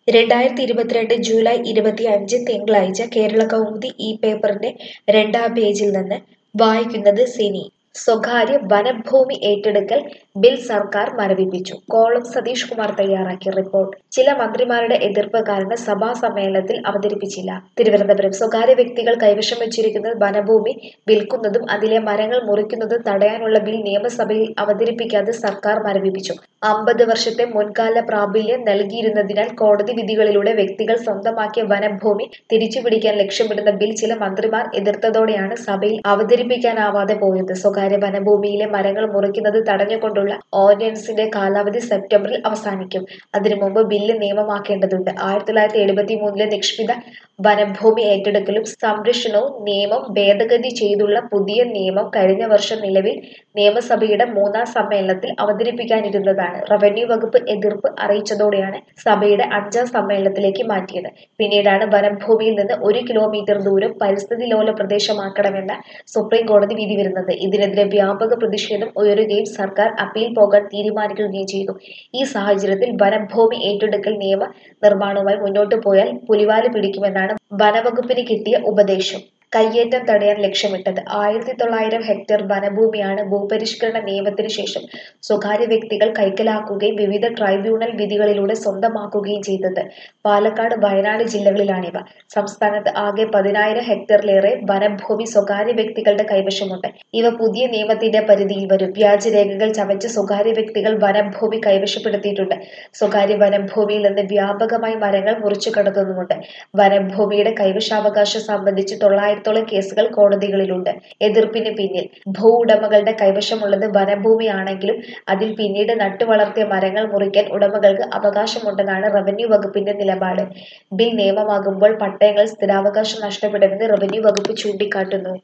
രണ്ടായിരത്തി ഇരുപത്തിരണ്ട് ജൂലൈ ഇരുപത്തിയഞ്ച് തിങ്കളാഴ്ച കേരള കൗമുദി ഈ പേപ്പറിന്റെ രണ്ടാം പേജിൽ നിന്ന് വായിക്കുന്നത് സിനി സ്വകാര്യ വനഭൂമി ഏറ്റെടുക്കൽ ബിൽ സർക്കാർ മരവിപ്പിച്ചു കോളം സതീഷ് കുമാർ തയ്യാറാക്കിയ റിപ്പോർട്ട് ചില മന്ത്രിമാരുടെ എതിർപ്പ് കാരണം സഭാ സമ്മേളനത്തിൽ അവതരിപ്പിച്ചില്ല തിരുവനന്തപുരം സ്വകാര്യ വ്യക്തികൾ കൈവശം വെച്ചിരിക്കുന്ന വനഭൂമി വിൽക്കുന്നതും അതിലെ മരങ്ങൾ മുറിക്കുന്നതും തടയാനുള്ള ബിൽ നിയമസഭയിൽ അവതരിപ്പിക്കാതെ സർക്കാർ മരവിപ്പിച്ചു അമ്പത് വർഷത്തെ മുൻകാല പ്രാബല്യം നൽകിയിരുന്നതിനാൽ കോടതി വിധികളിലൂടെ വ്യക്തികൾ സ്വന്തമാക്കിയ വനഭൂമി തിരിച്ചുപിടിക്കാൻ ലക്ഷ്യമിടുന്ന ബിൽ ചില മന്ത്രിമാർ എതിർത്തതോടെയാണ് സഭയിൽ അവതരിപ്പിക്കാനാവാതെ പോയത് സ്വകാര്യ വനഭൂമിയിലെ മരങ്ങൾ മുറിക്കുന്നത് തടഞ്ഞുകൊണ്ടുള്ള ഓർഡിനൻസിന്റെ കാലാവധി സെപ്റ്റംബറിൽ അവസാനിക്കും അതിനു മുമ്പ് ബില്ല് നിയമമാക്കേണ്ടതുണ്ട് ആയിരത്തി തൊള്ളായിരത്തി എഴുപത്തി മൂന്നിലെ നിക്ഷിപ്ത വനഭൂമി ഏറ്റെടുക്കലും സംരക്ഷണവും നിയമം ഭേദഗതി ചെയ്തുള്ള പുതിയ നിയമം കഴിഞ്ഞ വർഷം നിലവിൽ നിയമസഭയുടെ മൂന്നാം സമ്മേളനത്തിൽ അവതരിപ്പിക്കാനിരുന്നതാണ് റവന്യൂ വകുപ്പ് എതിർപ്പ് അറിയിച്ചതോടെയാണ് സഭയുടെ അഞ്ചാം സമ്മേളനത്തിലേക്ക് മാറ്റിയത് പിന്നീടാണ് വനഭൂമിയിൽ നിന്ന് ഒരു കിലോമീറ്റർ ദൂരം പരിസ്ഥിതി ലോല പ്രദേശമാക്കണമെന്ന സുപ്രീം കോടതി വിധി വരുന്നത് ഇതിനെതിരെ വ്യാപക പ്രതിഷേധം ഉയരുകയും സർക്കാർ അപ്പീൽ പോകാൻ തീരുമാനിക്കുകയും ചെയ്തു ഈ സാഹചര്യത്തിൽ വനഭൂമി ഏറ്റെടുക്കൽ നിയമ നിർമ്മാണവുമായി മുന്നോട്ടു പോയാൽ പുലിവാല് പിടിക്കുമെന്നാണ് വനവകുപ്പിന് കിട്ടിയ ഉപദേശം കയ്യേറ്റം തടയാൻ ലക്ഷ്യമിട്ടത് ആയിരത്തി തൊള്ളായിരം ഹെക്ടർ വനഭൂമിയാണ് ഭൂപരിഷ്കരണ നിയമത്തിന് ശേഷം സ്വകാര്യ വ്യക്തികൾ കൈക്കലാക്കുകയും വിവിധ ട്രൈബ്യൂണൽ വിധികളിലൂടെ സ്വന്തമാക്കുകയും ചെയ്തത് പാലക്കാട് വയനാട് ജില്ലകളിലാണിവ സംസ്ഥാനത്ത് ആകെ പതിനായിരം ഹെക്ടറിലേറെ വനഭൂമി സ്വകാര്യ വ്യക്തികളുടെ കൈവശമുണ്ട് ഇവ പുതിയ നിയമത്തിന്റെ പരിധിയിൽ വരും വ്യാജരേഖകൾ ചമച്ച് സ്വകാര്യ വ്യക്തികൾ വനഭൂമി കൈവശപ്പെടുത്തിയിട്ടുണ്ട് സ്വകാര്യ വനഭൂമിയിൽ നിന്ന് വ്യാപകമായി മരങ്ങൾ മുറിച്ചു കടത്തുന്നുമുണ്ട് വനഭൂമിയുടെ കൈവശാവകാശം സംബന്ധിച്ച് തൊള്ളായിരത്തോളം കേസുകൾ കോടതികളിലുണ്ട് എതിർപ്പിന് പിന്നിൽ ഭൂ ഉടമകളുടെ കൈവശമുള്ളത് വനഭൂമിയാണെങ്കിലും അതിൽ പിന്നീട് നട്ടുവളർത്തിയ മരങ്ങൾ മുറിക്കാൻ ഉടമകൾക്ക് അവകാശമുണ്ടെന്നാണ് റവന്യൂ വകുപ്പിന്റെ നിലപാട് ബിൽ നിയമമാകുമ്പോൾ പട്ടയങ്ങൾ സ്ഥിരാവകാശം നഷ്ടപ്പെടുമെന്ന് റവന്യൂ വകുപ്പ് ചൂണ്ടിക്കാട്ടുന്നു